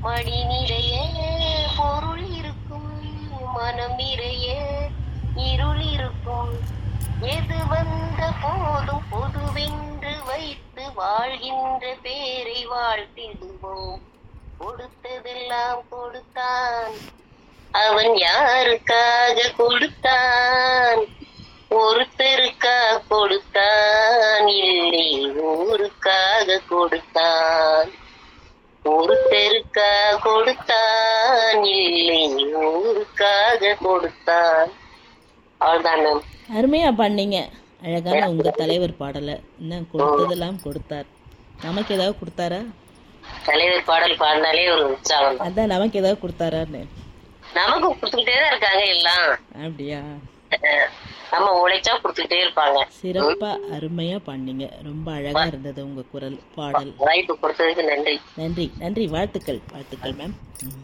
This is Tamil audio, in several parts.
மடி நிறைய பொருள் இருக்கும் மனம் நிறைய இருள் இருக்கும் எது வந்த போதும் பொதுவென்று வைத்து வாழ்கின்ற பேரை வாழ்த்திடுவோம் கொடுத்ததெல்லாம் கொடுத்தான் அவன் யாருக்காக கொடுத்தான் ஒருத்தருக்கா கொடுத்தான் இல்லை ஊருக்காக கொடுத்தான் ஒருத்தருக்கா கொடுத்தான் இல்லை ஊருக்காக கொடுத்தான் அவ்வளவுதான் மேம் அருமையா பண்ணீங்க அழகான உங்க தலைவர் பாடலை என்ன கொடுத்ததெல்லாம் கொடுத்தார் நமக்கு ஏதாவது கொடுத்தாரா தலைவர் பாடல் பாடினாலே ஒரு உற்சாகம் தான் அதான் நமக்கு ஏதாவது கொடுத்தாரான்னு நமக்கு கொடுத்துக்கிட்டே தான் இருக்காங்க எல்லாம் அப்படியா அஹ் நம்ம உழைச்சா கொடுத்துக்கிட்டே இருப்பாங்க சிறப்பா அருமையா பண்ணீங்க ரொம்ப அழகா இருந்தது உங்க குரல் பாடல் வாய்ப்பு கொடுத்ததுக்கு நன்றி நன்றி நன்றி வாழ்த்துக்கள் வாழ்த்துக்கள் மேம் ம்.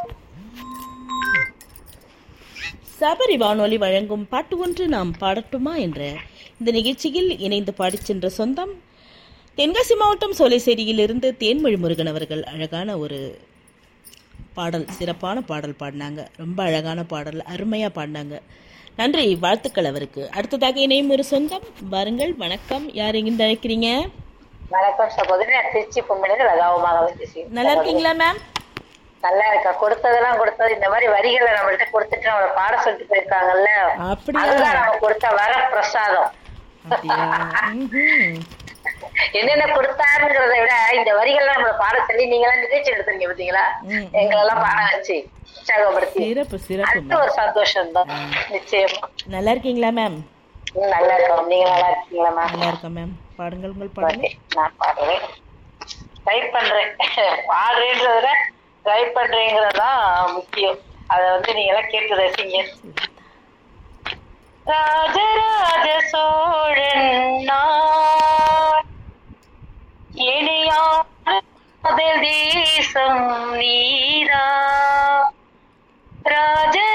சபரி வானொலி வழங்கும் பாட்டு ஒன்று நாம் பாடட்டுமா என்ற இந்த நிகழ்ச்சியில் இணைந்து பாடிச் சென்ற சொந்தம் தென்காசி மாவட்டம் சோலைசேரியிலிருந்து தேன்மொழி முருகன் அவர்கள் அழகான ஒரு பாடல் சிறப்பான பாடல் பாடினாங்க ரொம்ப அழகான பாடல் அருமையாக பாடினாங்க நன்றி வாழ்த்துக்கள் அவருக்கு அடுத்ததாக இணையும் ஒரு சொந்தம் வாருங்கள் வணக்கம் யார் எங்கிருந்து அழைக்கிறீங்க வணக்கம் சகோதரி நான் திருச்சி பொம்பளைங்க லதாவுமாக வந்து நல்லா இருக்கீங்களா மேம் நல்லா இருக்கா கொடுத்ததெல்லாம் கொடுத்தது இந்த மாதிரி வரிகளை நம்மள்ட்ட கொடுத்துட்டு நம்மள பாட சொல்லிட்டு போயிருக்காங்கல்ல அப்படியா அதுதான் நம்ம கொடுத்த வர பிரசாதம் அப்படியா ம்ஹும். என்னென்ன கொடுத்தாருங்கிறத விட இந்த வரிகள்லாம் நம்மள பாட சொல்லி நீங்க எல்லாம் நிகழ்ச்சி எடுத்துறீங்க பாத்தீங்களா ம். எங்களெல்லாம் பாட வச்சு உற்சாகப்படுத்தி சிறப்பு சிறப்பு அடுத்த மேம் ஒரு சந்தோஷம் தான் நிச்சயமா நல்லா இருக்கீங்களா மேம் ம், நல்லா இருக்கோம் நீங்க நல்லா இருக்கீங்களா மேம் நல்லா இருக்கேன் மேம் பாடுங்கள் உங்கள் பாடுங்க ஓகே நான் பாடுறேன் ட்ரை பண்றேன் பாடுறேன்றத விட ட்ரை பண்றேங்கிறது தான் முக்கியம் அதை வந்து நீங்க எல்லாம் கேட்டு ரசிங்க ராஜராஜ சோழன் நான் இணையாத தேசம் நீரா